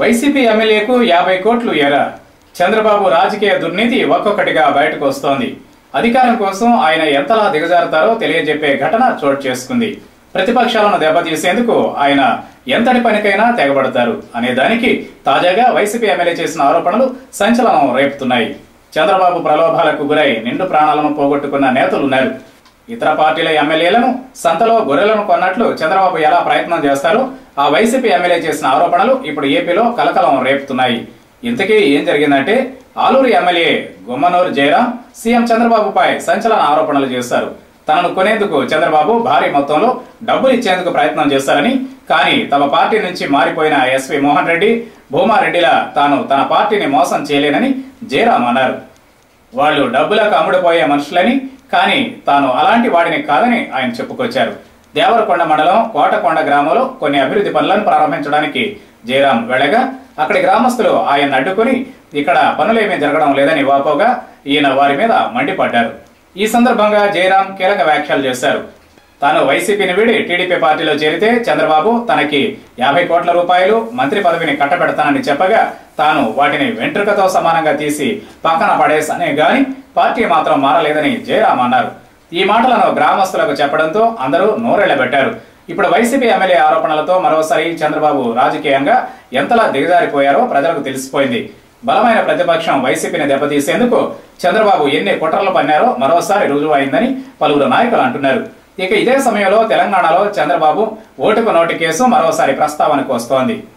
YCP ఎమ్మెల్యేకు యాభై కోట్లు ఎర చంద్రబాబు రాజకీయ దుర్నీతి ఒక్కొక్కటిగా బయటకు వస్తోంది అధికారం కోసం ఆయన ఎంతలా దిగజారుతారో తెలియజెప్పే ఘటన చోటు చేసుకుంది ప్రతిపక్షాలను దెబ్బతీసేందుకు ఆయన ఎంతటి పనికైనా తెగబడతారు అనే దానికి తాజాగా వైసీపీ ఎమ్మెల్యే చేసిన ఆరోపణలు సంచలనం రేపుతున్నాయి చంద్రబాబు ప్రలోభాలకు గురై నిండు ప్రాణాలను పోగొట్టుకున్న నేతలున్నారు ఇతర పార్టీల ఎమ్మెల్యేలను సంతలో గొర్రెలను కొన్నట్లు చంద్రబాబు ఎలా ప్రయత్నం చేస్తారో ఆ వైసీపీ ఎమ్మెల్యే చేసిన ఆరోపణలు ఇప్పుడు ఏపీలో కలకలం రేపుతున్నాయి ఇంతకీ ఏం జరిగిందంటే ఆలూరు ఎమ్మెల్యే గుమ్మనూరు జయరాం సీఎం చంద్రబాబుపై సంచలన ఆరోపణలు చేశారు తనను కొనేందుకు చంద్రబాబు భారీ మొత్తంలో డబ్బులు ఇచ్చేందుకు ప్రయత్నం చేస్తారని కానీ తమ పార్టీ నుంచి మారిపోయిన ఎస్వి మోహన్ రెడ్డి భూమారెడ్డిలా తాను తన పార్టీని మోసం చేయలేనని జయరాం అన్నారు వాళ్ళు డబ్బులకు అమ్ముడుపోయే మనుషులని కానీ తాను అలాంటి వాడిని కాదని ఆయన చెప్పుకొచ్చారు దేవరకొండ మండలం కోటకొండ గ్రామంలో కొన్ని అభివృద్ధి పనులను ప్రారంభించడానికి జయరాం వెళ్ళగా అక్కడి గ్రామస్తులు ఆయన అడ్డుకుని ఇక్కడ పనులేమీ జరగడం లేదని వాపోగా ఈయన వారి మీద మండిపడ్డారు ఈ సందర్భంగా జయరాం కీలక వ్యాఖ్యలు చేశారు తాను వైసీపీని వీడి టీడీపీ పార్టీలో చేరితే చంద్రబాబు తనకి యాభై కోట్ల రూపాయలు మంత్రి పదవిని కట్టబెడతానని చెప్పగా తాను వాటిని వెంట్రుకతో సమానంగా తీసి పక్కన పడేసనే గాని పార్టీ మాత్రం మారలేదని జయరాం అన్నారు ఈ మాటలను గ్రామస్తులకు చెప్పడంతో అందరూ నోరెళ్లబెట్టారు ఇప్పుడు వైసీపీ ఎమ్మెల్యే ఆరోపణలతో మరోసారి చంద్రబాబు రాజకీయంగా ఎంతలా దిగజారిపోయారో ప్రజలకు తెలిసిపోయింది బలమైన ప్రతిపక్షం వైసీపీని దెబ్బతీసేందుకు చంద్రబాబు ఎన్ని కుట్రలు పన్నారో మరోసారి రుజువైందని పలువురు నాయకులు అంటున్నారు ఇక ఇదే సమయంలో తెలంగాణలో చంద్రబాబు ఓటుకు నోటు కేసు మరోసారి ప్రస్తావనకు వస్తోంది